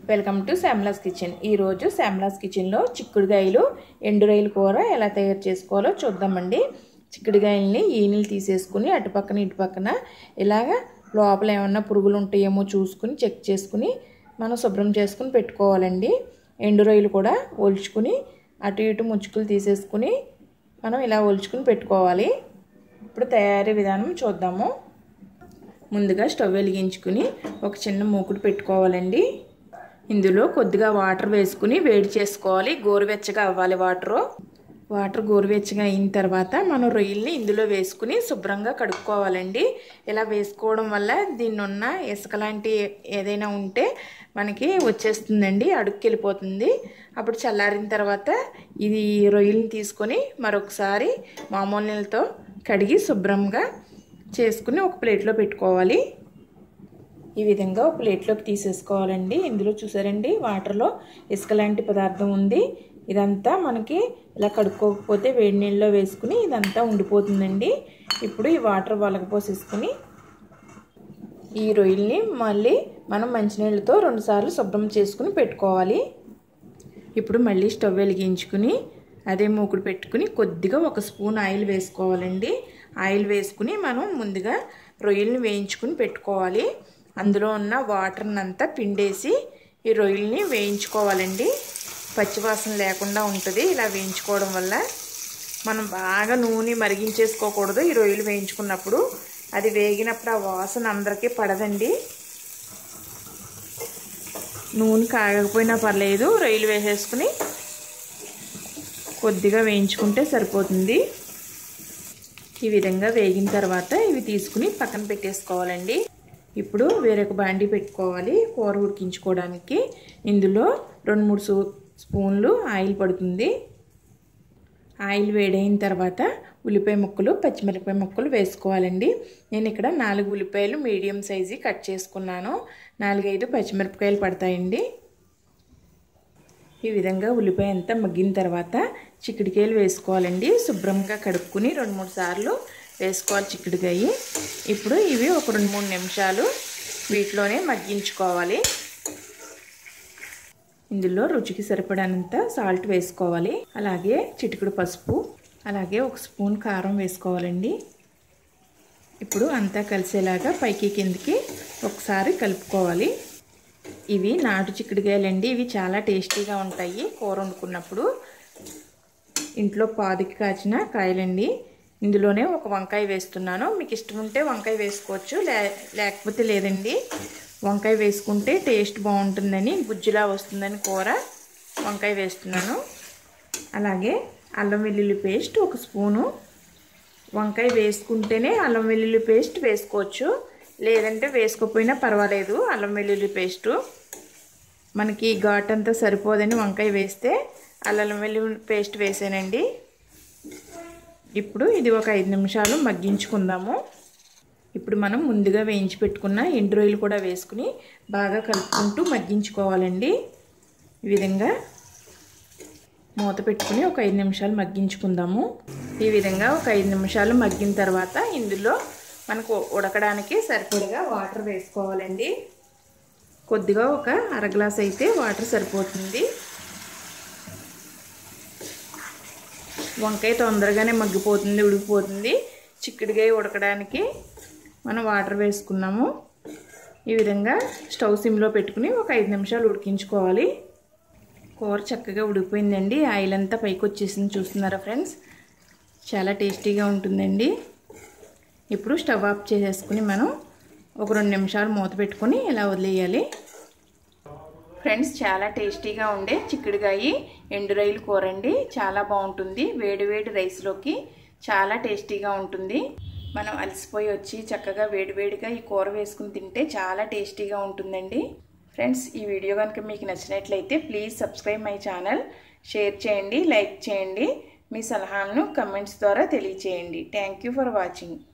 welcome to శ్యామ్లాస్ kitchen ఈరోజు శ్యామ్లాస్ కిచెన్లో చిక్కుడుగాయలు ఎండు రొయ్యల కూర ఎలా తయారు చేసుకోవాలో చూద్దామండి చిక్కుడుగాయల్ని ఈనెలు తీసేసుకుని అటుపక్కన ఇటుపక్కన ఇలాగ లోపల ఏమన్నా పురుగులు ఉంటాయేమో చూసుకుని చెక్ చేసుకుని మనం శుభ్రం చేసుకుని పెట్టుకోవాలండి ఎండు రొయ్యలు కూడా ఒలుచుకుని అటు ఇటు ముచ్చుకులు తీసేసుకుని మనం ఇలా ఒలుచుకుని పెట్టుకోవాలి ఇప్పుడు తయారీ విధానం చూద్దాము ముందుగా స్టవ్ వెలిగించుకుని ఒక చిన్న మూకుడు పెట్టుకోవాలండి ఇందులో కొద్దిగా వాటర్ వేసుకుని వేడి చేసుకోవాలి గోరువెచ్చగా అవ్వాలి వాటరు వాటర్ గోరువెచ్చగా అయిన తర్వాత మనం రొయ్యల్ని ఇందులో వేసుకుని శుభ్రంగా కడుక్కోవాలండి ఇలా వేసుకోవడం వల్ల దీన్ని ఉన్న ఇసుక లాంటి ఏదైనా ఉంటే మనకి వచ్చేస్తుందండి అడుక్కి వెళ్ళిపోతుంది అప్పుడు చల్లారిన తర్వాత ఇది రొయ్యల్ని తీసుకొని మరొకసారి మామూలు నీళ్ళతో కడిగి శుభ్రంగా చేసుకుని ఒక ప్లేట్లో పెట్టుకోవాలి ఈ విధంగా ఒక ప్లేట్లోకి తీసేసుకోవాలండి ఇందులో చూసారండి వాటర్లో ఇసుక లాంటి పదార్థం ఉంది ఇదంతా మనకి ఇలా కడుక్కోకపోతే వేడి నీళ్ళలో వేసుకుని ఇదంతా ఉండిపోతుందండి ఇప్పుడు ఈ వాటర్ వలకపోసేసుకుని ఈ రొయ్యల్ని మళ్ళీ మనం మంచినీళ్ళతో రెండుసార్లు శుభ్రం చేసుకుని పెట్టుకోవాలి ఇప్పుడు మళ్ళీ స్టవ్ వెలిగించుకుని అదే మూకుడు పెట్టుకుని కొద్దిగా ఒక స్పూన్ ఆయిల్ వేసుకోవాలండి ఆయిల్ వేసుకుని మనం ముందుగా రొయ్యల్ని వేయించుకుని పెట్టుకోవాలి అందులో ఉన్న వాటర్ని అంతా పిండేసి ఈ రొయ్యల్ని వేయించుకోవాలండి పచ్చివాసన లేకుండా ఉంటుంది ఇలా వేయించుకోవడం వల్ల మనం బాగా నూనె మరిగించేసుకోకూడదు ఈ రొయ్యలు వేయించుకున్నప్పుడు అది వేగినప్పుడు ఆ వాసన అందరికీ పడదండి నూనె కాగకపోయినా పర్లేదు రొయ్యలు వేసేసుకుని కొద్దిగా వేయించుకుంటే సరిపోతుంది ఈ విధంగా వేగిన తర్వాత ఇవి తీసుకుని పక్కన పెట్టేసుకోవాలండి ఇప్పుడు వేరొక బాండి పెట్టుకోవాలి కూర ఉడికించుకోవడానికి ఇందులో రెండు మూడు స్పూన్లు ఆయిల్ పడుతుంది ఆయిల్ వేడైన తర్వాత ఉల్లిపాయ ముక్కలు పచ్చిమిరపకాయ ముక్కలు వేసుకోవాలండి నేను ఇక్కడ నాలుగు ఉల్లిపాయలు మీడియం సైజు కట్ చేసుకున్నాను నాలుగైదు పచ్చిమిరపకాయలు పడతాయండి ఈ విధంగా ఉల్లిపాయ అంతా మగ్గిన తర్వాత చిక్కుడుకాయలు వేసుకోవాలండి శుభ్రంగా కడుక్కుని రెండు మూడు సార్లు వేసుకోవాలి చిక్కుడుకాయ ఇప్పుడు ఇవి ఒక రెండు మూడు నిమిషాలు వీటిలోనే మగ్గించుకోవాలి ఇందులో రుచికి సరిపడినంత సాల్ట్ వేసుకోవాలి అలాగే చిటికుడు పసుపు అలాగే ఒక స్పూన్ కారం వేసుకోవాలండి ఇప్పుడు అంతా కలిసేలాగా పైకి కిందికి ఒకసారి కలుపుకోవాలి ఇవి నాటు చిక్కుడుకాయలండి ఇవి చాలా టేస్టీగా ఉంటాయి కూర వండుకున్నప్పుడు ఇంట్లో పాదికి కాచిన కాయలండి ఇందులోనే ఒక వంకాయ వేస్తున్నాను మీకు ఇష్టం ఉంటే వంకాయ వేసుకోవచ్చు లే లేకపోతే లేదండి వంకాయ వేసుకుంటే టేస్ట్ బాగుంటుందని గుజ్జులా వస్తుందని కూర వంకాయ వేస్తున్నాను అలాగే అల్లం వెల్లుల్లి పేస్ట్ ఒక స్పూను వంకాయ వేసుకుంటేనే అల్లం వెల్లుల్లి పేస్ట్ వేసుకోవచ్చు లేదంటే వేసుకోకపోయినా పర్వాలేదు అల్లం వెల్లుల్లి పేస్టు మనకి ఘాట్ అంతా సరిపోదని వంకాయ వేస్తే అల్లం వెల్లుల్లి పేస్ట్ వేసానండి ఇప్పుడు ఇది ఒక ఐదు నిమిషాలు మగ్గించుకుందాము ఇప్పుడు మనం ముందుగా వేయించి పెట్టుకున్న ఎండు రొయ్యలు కూడా వేసుకుని బాగా కలుపుకుంటూ మగ్గించుకోవాలండి ఈ విధంగా మూత పెట్టుకుని ఒక ఐదు నిమిషాలు మగ్గించుకుందాము ఈ విధంగా ఒక ఐదు నిమిషాలు మగ్గిన తర్వాత ఇందులో మనకు ఉడకడానికి సరిపడగా వాటర్ వేసుకోవాలండి కొద్దిగా ఒక అర గ్లాస్ అయితే వాటర్ సరిపోతుంది వంకాయ తొందరగానే మగ్గిపోతుంది ఉడికిపోతుంది చిక్కుడుకాయ ఉడకడానికి మనం వాటర్ వేసుకున్నాము ఈ విధంగా స్టవ్ సిమ్లో పెట్టుకుని ఒక ఐదు నిమిషాలు ఉడికించుకోవాలి కూర చక్కగా ఉడికిపోయిందండి ఆయిల్ అంతా పైకి వచ్చేసింది చూస్తున్నారా ఫ్రెండ్స్ చాలా టేస్టీగా ఉంటుందండి ఇప్పుడు స్టవ్ ఆఫ్ చేసేసుకుని మనం ఒక రెండు నిమిషాలు మూత పెట్టుకొని ఇలా వదిలేయాలి ఫ్రెండ్స్ చాలా టేస్టీగా ఉండే చిక్కుడుకాయ ఎండు రైలు కూర అండి చాలా బాగుంటుంది వేడి వేడి రైస్లోకి చాలా టేస్టీగా ఉంటుంది మనం అలసిపోయి వచ్చి చక్కగా వేడివేడిగా ఈ కూర వేసుకుని తింటే చాలా టేస్టీగా ఉంటుందండి ఫ్రెండ్స్ ఈ వీడియో కనుక మీకు నచ్చినట్లయితే please subscribe my channel share చేయండి లైక్ చేయండి మీ సలహాలను కమెంట్స్ ద్వారా తెలియచేయండి థ్యాంక్ ఫర్ వాచింగ్